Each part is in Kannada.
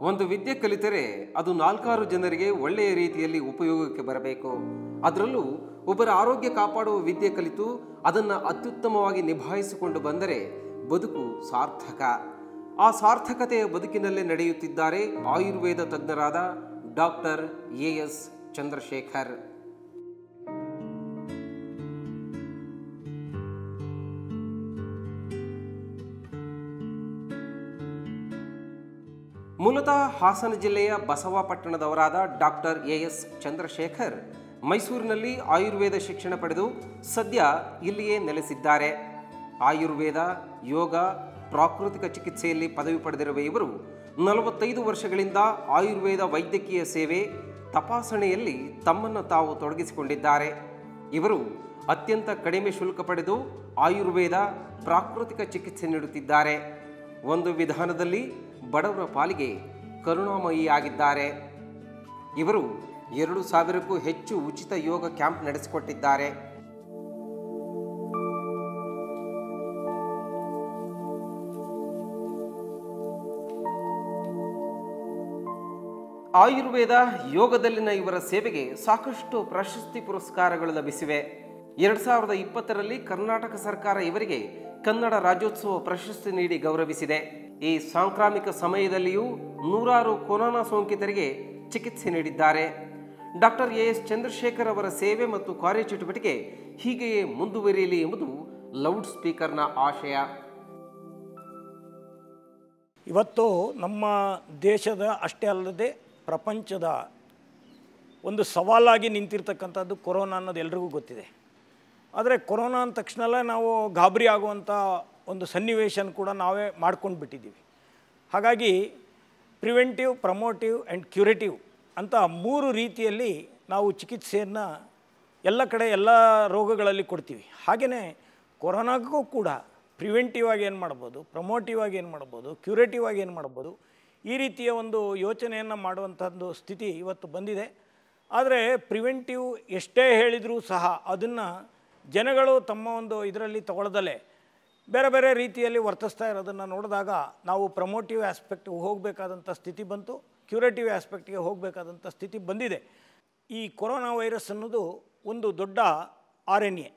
ಒಂದು ವಿದ್ಯೆ ಕಲಿತರೆ ಅದು ನಾಲ್ಕಾರು ಜನರಿಗೆ ಒಳ್ಳೆಯ ರೀತಿಯಲ್ಲಿ ಉಪಯೋಗಕ್ಕೆ ಬರಬೇಕು ಅದರಲ್ಲೂ ಒಬ್ಬರ ಆರೋಗ್ಯ ಕಾಪಾಡುವ ವಿದ್ಯೆ ಕಲಿತು ಅದನ್ನು ಅತ್ಯುತ್ತಮವಾಗಿ ನಿಭಾಯಿಸಿಕೊಂಡು ಬಂದರೆ ಬದುಕು ಸಾರ್ಥಕ ಆ ಸಾರ್ಥಕತೆಯ ಬದುಕಿನಲ್ಲೇ ನಡೆಯುತ್ತಿದ್ದಾರೆ ಆಯುರ್ವೇದ ತಜ್ಞರಾದ ಡಾಕ್ಟರ್ ಎ ಎಸ್ ಚಂದ್ರಶೇಖರ್ ಮೂಲತಃ ಹಾಸನ ಜಿಲ್ಲೆಯ ಬಸವಾಪಟ್ಟಣದವರಾದ ಡಾಕ್ಟರ್ ಎ ಎಸ್ ಚಂದ್ರಶೇಖರ್ ಮೈಸೂರಿನಲ್ಲಿ ಆಯುರ್ವೇದ ಶಿಕ್ಷಣ ಪಡೆದು ಸದ್ಯ ಇಲ್ಲಿಯೇ ನೆಲೆಸಿದ್ದಾರೆ ಆಯುರ್ವೇದ ಯೋಗ ಪ್ರಾಕೃತಿಕ ಚಿಕಿತ್ಸೆಯಲ್ಲಿ ಪದವಿ ಪಡೆದಿರುವ ಇವರು ನಲವತ್ತೈದು ವರ್ಷಗಳಿಂದ ಆಯುರ್ವೇದ ವೈದ್ಯಕೀಯ ಸೇವೆ ತಪಾಸಣೆಯಲ್ಲಿ ತಮ್ಮನ್ನು ತಾವು ತೊಡಗಿಸಿಕೊಂಡಿದ್ದಾರೆ ಇವರು ಅತ್ಯಂತ ಕಡಿಮೆ ಶುಲ್ಕ ಪಡೆದು ಆಯುರ್ವೇದ ಪ್ರಾಕೃತಿಕ ಚಿಕಿತ್ಸೆ ನೀಡುತ್ತಿದ್ದಾರೆ ಒಂದು ವಿಧಾನದಲ್ಲಿ ಬಡವರ ಪಾಲಿಗೆ ಕರುಣಾಮಯಿಯಾಗಿದ್ದಾರೆ ಇವರು ಎರಡು ಸಾವಿರಕ್ಕೂ ಹೆಚ್ಚು ಉಚಿತ ಯೋಗ ಕ್ಯಾಂಪ್ ನಡೆಸಿಕೊಟ್ಟಿದ್ದಾರೆ ಆಯುರ್ವೇದ ಯೋಗದಲ್ಲಿನ ಇವರ ಸೇವೆಗೆ ಸಾಕಷ್ಟು ಪ್ರಶಸ್ತಿ ಪುರಸ್ಕಾರಗಳು ಲಭಿಸಿವೆ ಎರಡು ಸಾವಿರದ ಇಪ್ಪತ್ತರಲ್ಲಿ ಕರ್ನಾಟಕ ಸರ್ಕಾರ ಇವರಿಗೆ ಕನ್ನಡ ರಾಜ್ಯೋತ್ಸವ ಪ್ರಶಸ್ತಿ ನೀಡಿ ಗೌರವಿಸಿದೆ ಈ ಸಾಂಕ್ರಾಮಿಕ ಸಮಯದಲ್ಲಿಯೂ ನೂರಾರು ಕೊರೋನಾ ಸೋಂಕಿತರಿಗೆ ಚಿಕಿತ್ಸೆ ನೀಡಿದ್ದಾರೆ ಡಾಕ್ಟರ್ ಎ ಎಸ್ ಚಂದ್ರಶೇಖರ್ ಅವರ ಸೇವೆ ಮತ್ತು ಕಾರ್ಯಚಟುವಟಿಕೆ ಹೀಗೆಯೇ ಮುಂದುವರಿಯಲಿ ಎಂಬುದು ಲೌಡ್ ಸ್ಪೀಕರ್ನ ಆಶಯ ಇವತ್ತು ನಮ್ಮ ದೇಶದ ಅಷ್ಟೇ ಅಲ್ಲದೆ ಪ್ರಪಂಚದ ಒಂದು ಸವಾಲಾಗಿ ನಿಂತಿರ್ತಕ್ಕಂಥದ್ದು ಕೊರೋನಾ ಅನ್ನೋದು ಎಲ್ರಿಗೂ ಗೊತ್ತಿದೆ ಆದರೆ ಕೊರೋನಾ ಅಂದ ತಕ್ಷಣಲ್ಲೇ ನಾವು ಗಾಬರಿ ಆಗುವಂಥ ಒಂದು ಸನ್ನಿವೇಶನ ಕೂಡ ನಾವೇ ಮಾಡ್ಕೊಂಡು ಬಿಟ್ಟಿದ್ದೀವಿ ಹಾಗಾಗಿ ಪ್ರಿವೆಂಟಿವ್ ಪ್ರಮೋಟಿವ್ ಆ್ಯಂಡ್ ಕ್ಯೂರೇಟಿವ್ ಅಂತ ಮೂರು ರೀತಿಯಲ್ಲಿ ನಾವು ಚಿಕಿತ್ಸೆಯನ್ನು ಎಲ್ಲ ಕಡೆ ಎಲ್ಲ ರೋಗಗಳಲ್ಲಿ ಕೊಡ್ತೀವಿ ಹಾಗೆಯೇ ಕೊರೋನಾಗೂ ಕೂಡ ಪ್ರಿವೆಂಟಿವ್ ಆಗಿ ಏನು ಮಾಡ್ಬೋದು ಪ್ರಮೋಟಿವ್ ಆಗಿ ಏನು ಮಾಡ್ಬೋದು ಕ್ಯೂರೇಟಿವ್ ಆಗಿ ಏನು ಮಾಡ್ಬೋದು ಈ ರೀತಿಯ ಒಂದು ಯೋಚನೆಯನ್ನು ಮಾಡುವಂಥದ್ದು ಸ್ಥಿತಿ ಇವತ್ತು ಬಂದಿದೆ ಆದರೆ ಪ್ರಿವೆಂಟಿವ್ ಎಷ್ಟೇ ಹೇಳಿದರೂ ಸಹ ಅದನ್ನು ಜನಗಳು ತಮ್ಮ ಒಂದು ಇದರಲ್ಲಿ ತಗೊಳ್ದಲೇ ಬೇರೆ ಬೇರೆ ರೀತಿಯಲ್ಲಿ ವರ್ತಿಸ್ತಾ ಇರೋದನ್ನು ನೋಡಿದಾಗ ನಾವು ಪ್ರಮೋಟಿವ್ ಆಸ್ಪೆಕ್ಟ್ಗೆ ಹೋಗಬೇಕಾದಂಥ ಸ್ಥಿತಿ ಬಂತು ಕ್ಯೂರೇಟಿವ್ ಆಸ್ಪೆಕ್ಟ್ಗೆ ಹೋಗಬೇಕಾದಂಥ ಸ್ಥಿತಿ ಬಂದಿದೆ ಈ ಕೊರೋನಾ ವೈರಸ್ ಅನ್ನೋದು ಒಂದು ದೊಡ್ಡ R N A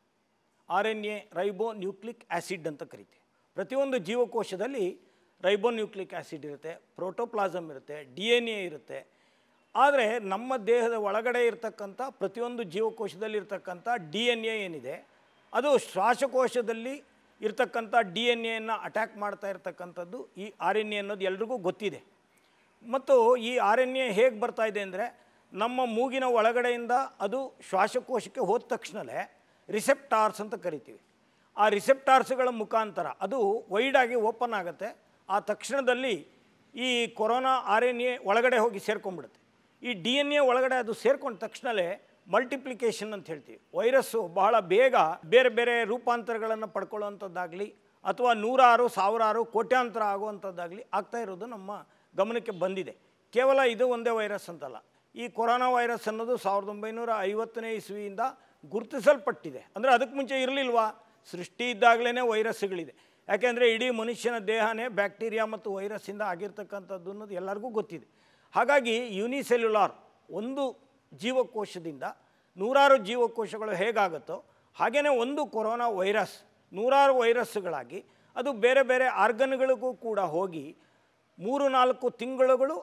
R N A ribonucleic acid ಅಂತ ಕರಿತೀವಿ ಪ್ರತಿಯೊಂದು ಜೀವಕೋಶದಲ್ಲಿ ರೈಬೋ ನ್ಯೂಕ್ಲಿಕ್ ಆ್ಯಸಿಡ್ ಇರುತ್ತೆ ಪ್ರೋಟೋಪ್ಲಾಸಮ್ ಇರುತ್ತೆ ಡಿ ಎನ್ ಎ ಇರುತ್ತೆ ಆದರೆ ನಮ್ಮ ದೇಹದ ಒಳಗಡೆ ಇರತಕ್ಕಂಥ ಪ್ರತಿಯೊಂದು ಜೀವಕೋಶದಲ್ಲಿ ಇರ್ತಕ್ಕಂಥ ಡಿ ಎನ್ ಎ ಏನಿದೆ ಅದು ಶ್ವಾಸಕೋಶದಲ್ಲಿ ಇರ್ತಕ್ಕಂಥ ಡಿ ಎನ್ ಎಯನ್ನು ಅಟ್ಯಾಕ್ ಮಾಡ್ತಾ ಇರ್ತಕ್ಕಂಥದ್ದು ಈ ಆರ್ ಎನ್ ಎ ಅನ್ನೋದು ಎಲ್ರಿಗೂ ಗೊತ್ತಿದೆ ಮತ್ತು ಈ ಆರ್ ಎನ್ ಎ ಹೇಗೆ ಬರ್ತಾ ಇದೆ ಅಂದರೆ ನಮ್ಮ ಮೂಗಿನ ಒಳಗಡೆಯಿಂದ ಅದು ಶ್ವಾಸಕೋಶಕ್ಕೆ ಹೋದ ತಕ್ಷಣವೇ ರಿಸೆಪ್ಟಾರ್ಸ್ ಅಂತ ಕರಿತೀವಿ ಆ ರಿಸೆಪ್ಟಾರ್ಸ್ಗಳ ಮುಖಾಂತರ ಅದು ವೈಡಾಗಿ ಓಪನ್ ಆಗುತ್ತೆ ಆ ತಕ್ಷಣದಲ್ಲಿ ಈ ಕೊರೋನಾ ಆರ್ ಎನ್ ಎ ಒಳಗಡೆ ಹೋಗಿ ಸೇರ್ಕೊಂಡ್ಬಿಡುತ್ತೆ ಈ ಡಿ ಎನ್ ಎ ಒಳಗಡೆ ಅದು ಸೇರ್ಕೊಂಡ ತಕ್ಷಣವೇ ಮಲ್ಟಿಪ್ಲಿಕೇಶನ್ ಅಂತ ಹೇಳ್ತೀವಿ ವೈರಸ್ಸು ಬಹಳ ಬೇಗ ಬೇರೆ ಬೇರೆ ರೂಪಾಂತರಗಳನ್ನು ಪಡ್ಕೊಳ್ಳುವಂಥದ್ದಾಗಲಿ ಅಥವಾ ನೂರಾರು ಸಾವಿರಾರು ಕೋಟ್ಯಾಂತರ ಆಗುವಂಥದ್ದಾಗಲಿ ಆಗ್ತಾ ಇರೋದು ನಮ್ಮ ಗಮನಕ್ಕೆ ಬಂದಿದೆ ಕೇವಲ ಇದು ಒಂದೇ ವೈರಸ್ ಅಂತಲ್ಲ ಈ ಕೊರೋನಾ ವೈರಸ್ ಅನ್ನೋದು ಸಾವಿರದ ಒಂಬೈನೂರ ಐವತ್ತನೇ ಇಸ್ವಿಯಿಂದ ಗುರುತಿಸಲ್ಪಟ್ಟಿದೆ ಅಂದರೆ ಅದಕ್ಕೆ ಮುಂಚೆ ಇರಲಿಲ್ವಾ ಸೃಷ್ಟಿ ಇದ್ದಾಗಲೇ ವೈರಸ್ಗಳಿದೆ ಯಾಕೆಂದರೆ ಇಡೀ ಮನುಷ್ಯನ ದೇಹನೇ ಬ್ಯಾಕ್ಟೀರಿಯಾ ಮತ್ತು ವೈರಸ್ಸಿಂದ ಆಗಿರ್ತಕ್ಕಂಥದ್ದು ಅನ್ನೋದು ಎಲ್ಲರಿಗೂ ಗೊತ್ತಿದೆ ಹಾಗಾಗಿ ಯೂನಿಸೆಲ್ಯುಲಾರ್ ಒಂದು ಜೀವಕೋಶದಿಂದ ನೂರಾರು ಜೀವಕೋಶಗಳು ಹೇಗಾಗುತ್ತೋ ಹಾಗೆಯೇ ಒಂದು ಕೊರೋನಾ ವೈರಸ್ ನೂರಾರು ವೈರಸ್ಸುಗಳಾಗಿ ಅದು ಬೇರೆ ಬೇರೆ ಆರ್ಗನ್ಗಳಿಗೂ ಕೂಡ ಹೋಗಿ ಮೂರು ನಾಲ್ಕು ತಿಂಗಳುಗಳು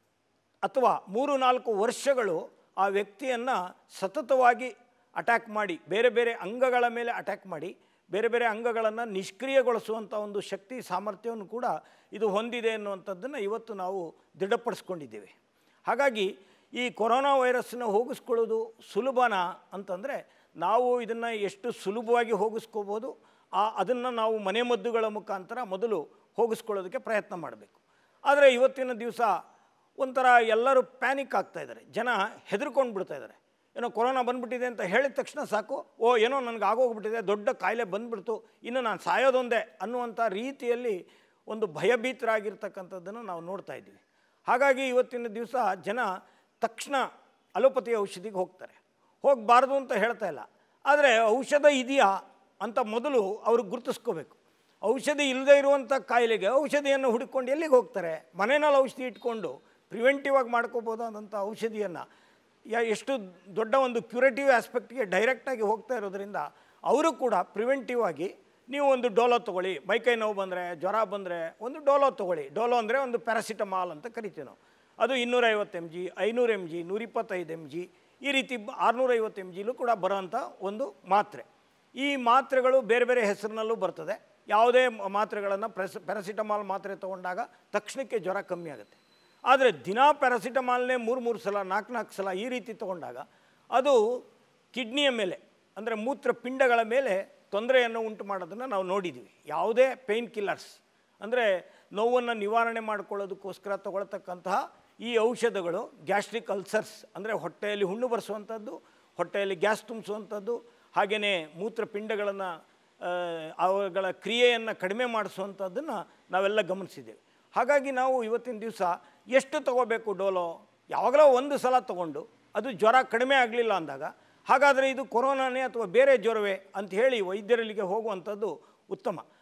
ಅಥವಾ ಮೂರು ನಾಲ್ಕು ವರ್ಷಗಳು ಆ ವ್ಯಕ್ತಿಯನ್ನು ಸತತವಾಗಿ ಅಟ್ಯಾಕ್ ಮಾಡಿ ಬೇರೆ ಬೇರೆ ಅಂಗಗಳ ಮೇಲೆ ಅಟ್ಯಾಕ್ ಮಾಡಿ ಬೇರೆ ಬೇರೆ ಅಂಗಗಳನ್ನು ನಿಷ್ಕ್ರಿಯಗೊಳಿಸುವಂಥ ಒಂದು ಶಕ್ತಿ ಸಾಮರ್ಥ್ಯವನ್ನು ಕೂಡ ಇದು ಹೊಂದಿದೆ ಅನ್ನುವಂಥದ್ದನ್ನು ಇವತ್ತು ನಾವು ದೃಢಪಡಿಸ್ಕೊಂಡಿದ್ದೇವೆ ಹಾಗಾಗಿ ಈ ಕೊರೋನಾ ವೈರಸ್ಸನ್ನ ಹೋಗಿಸ್ಕೊಳ್ಳೋದು ಸುಲಭನಾ ಅಂತಂದರೆ ನಾವು ಇದನ್ನು ಎಷ್ಟು ಸುಲಭವಾಗಿ ಹೋಗಿಸ್ಕೋಬೋದು ಆ ಅದನ್ನು ನಾವು ಮನೆಮದ್ದುಗಳ ಮುಖಾಂತರ ಮೊದಲು ಹೋಗಿಸ್ಕೊಳ್ಳೋದಕ್ಕೆ ಪ್ರಯತ್ನ ಮಾಡಬೇಕು ಆದರೆ ಇವತ್ತಿನ ದಿವಸ ಒಂಥರ ಎಲ್ಲರೂ ಪ್ಯಾನಿಕ್ ಆಗ್ತಾ ಇದ್ದಾರೆ ಜನ ಹೆದರ್ಕೊಂಡು ಬಿಡ್ತಾ ಇದ್ದಾರೆ ಏನೋ ಕೊರೋನಾ ಬಂದ್ಬಿಟ್ಟಿದೆ ಅಂತ ಹೇಳಿದ ತಕ್ಷಣ ಸಾಕು ಓ ಏನೋ ನನಗೆ ಆಗೋಗ್ಬಿಟ್ಟಿದೆ ದೊಡ್ಡ ಕಾಯಿಲೆ ಬಂದ್ಬಿಡ್ತು ಇನ್ನು ನಾನು ಸಾಯೋದೊಂದೇ ಅನ್ನುವಂಥ ರೀತಿಯಲ್ಲಿ ಒಂದು ಭಯಭೀತರಾಗಿರ್ತಕ್ಕಂಥದ್ದನ್ನು ನಾವು ನೋಡ್ತಾ ಇದ್ದೀವಿ ಹಾಗಾಗಿ ಇವತ್ತಿನ ದಿವಸ ಜನ ತಕ್ಷಣ ಅಲೋಪತಿ ಔಷಧಿಗೆ ಹೋಗ್ತಾರೆ ಹೋಗಬಾರ್ದು ಅಂತ ಹೇಳ್ತಾ ಇಲ್ಲ ಆದರೆ ಔಷಧ ಇದೆಯಾ ಅಂತ ಮೊದಲು ಅವರು ಗುರುತಿಸ್ಕೋಬೇಕು ಔಷಧಿ ಇಲ್ಲದೆ ಇರುವಂಥ ಕಾಯಿಲೆಗೆ ಔಷಧಿಯನ್ನು ಹುಡುಕೊಂಡು ಎಲ್ಲಿಗೆ ಹೋಗ್ತಾರೆ ಮನೆಯಲ್ಲಿ ಔಷಧಿ ಇಟ್ಕೊಂಡು ಪ್ರಿವೆಂಟಿವ್ ಆಗಿ ಮಾಡ್ಕೋಬೋದಾದಂಥ ಔಷಧಿಯನ್ನು ಯಾ ಎಷ್ಟು ದೊಡ್ಡ ಒಂದು ಕ್ಯೂರೇಟಿವ್ ಆಸ್ಪೆಕ್ಟ್ಗೆ ಡೈರೆಕ್ಟಾಗಿ ಹೋಗ್ತಾ ಇರೋದ್ರಿಂದ ಅವರು ಕೂಡ ಪ್ರಿವೆಂಟಿವ್ ಆಗಿ ನೀವು ಒಂದು ಡೋಲೋ ತೊಗೊಳ್ಳಿ ಮೈಕೈ ನೋವು ಬಂದರೆ ಜ್ವರ ಬಂದರೆ ಒಂದು ಡೋಲೋ ತೊಗೊಳ್ಳಿ ಡೋಲೋ ಅಂದರೆ ಒಂದು ಪ್ಯಾರಾಸಿಟಮಾಲ್ ಅಂತ ಕರಿತೀವಿ ನಾವು ಅದು ಇನ್ನೂರೈವತ್ತು ಎಮ್ ಜಿ ಐನೂರು ಎಮ್ ಜಿ ನೂರಿಪ್ಪತ್ತೈದು ಎಮ್ ಜಿ ಈ ರೀತಿ ಆರುನೂರೈವತ್ತು ಎಮ್ ಜಿಲೂ ಕೂಡ ಬರೋವಂಥ ಒಂದು ಮಾತ್ರೆ ಈ ಮಾತ್ರೆಗಳು ಬೇರೆ ಬೇರೆ ಹೆಸರಿನಲ್ಲೂ ಬರ್ತದೆ ಯಾವುದೇ ಮ- ಮಾತ್ರೆಗಳನ್ನು ಪ್ರೆಸ್ ಪ್ಯಾರಾಸಿಟಮಾಲ್ ಮಾತ್ರೆ ತೊಗೊಂಡಾಗ ತಕ್ಷಣಕ್ಕೆ ಜ್ವರ ಕಮ್ಮಿ ಆಗುತ್ತೆ ಆದರೆ ದಿನಾ ಪ್ಯಾರಾಸಿಟಮಾಲ್ನೇ ಮೂರು ಮೂರು ಸಲ ನಾಲ್ಕು ನಾಲ್ಕು ಸಲ ಈ ರೀತಿ ತೊಗೊಂಡಾಗ ಅದು ಕಿಡ್ನಿಯ ಮೇಲೆ ಅಂದರೆ ಮೂತ್ರಪಿಂಡಗಳ ಮೇಲೆ ತೊಂದರೆಯನ್ನು ಉಂಟು ಮಾಡೋದನ್ನು ನಾವು ನೋಡಿದ್ದೀವಿ ಯಾವುದೇ ಪೇಯ್ನ್ ಕಿಲ್ಲರ್ಸ್ ಅಂದರೆ ನೋವನ್ನು ನಿವಾರಣೆ ಮಾಡ್ಕೊಳ್ಳೋದಕ್ಕೋಸ್ಕರ ತಗೊಳ್ತಕ್ಕಂತಹ ಈ ಔಷಧಗಳು ಗ್ಯಾಸ್ಟ್ರಿಕ್ ಅಲ್ಸರ್ಸ್ ಅಂದರೆ ಹೊಟ್ಟೆಯಲ್ಲಿ ಹುಣ್ಣು ಬರೆಸುವಂಥದ್ದು ಹೊಟ್ಟೆಯಲ್ಲಿ ಗ್ಯಾಸ್ ತುಂಬಿಸುವಂಥದ್ದು ಹಾಗೆಯೇ ಮೂತ್ರಪಿಂಡಗಳನ್ನು ಆ, ಅವುಗಳ ಕ್ರಿಯೆಯನ್ನು ಕಡಿಮೆ ಮಾಡಿಸುವಂಥದ್ದನ್ನು ನಾವೆಲ್ಲ ಗಮನಿಸಿದ್ದೇವೆ ಹಾಗಾಗಿ ನಾವು ಇವತ್ತಿನ ದಿವಸ ಎಷ್ಟು ತಗೋಬೇಕು ಡೋಲೋ ಯಾವಾಗಲೋ ಒಂದು ಸಲ ತಗೊಂಡು ಅದು ಜ್ವರ ಕಡಿಮೆ ಆಗಲಿಲ್ಲ ಅಂದಾಗ ಹಾಗಾದರೆ ಇದು ಕೊರೋನಾನೇ ಅಥವಾ ಬೇರೆ ಜ್ವರವೇ ಅಂತ ಹೇಳಿ ವೈದ್ಯರಲ್ಲಿಗೆ ಹೋಗುವಂಥದ್ದು ಉತ್ತಮ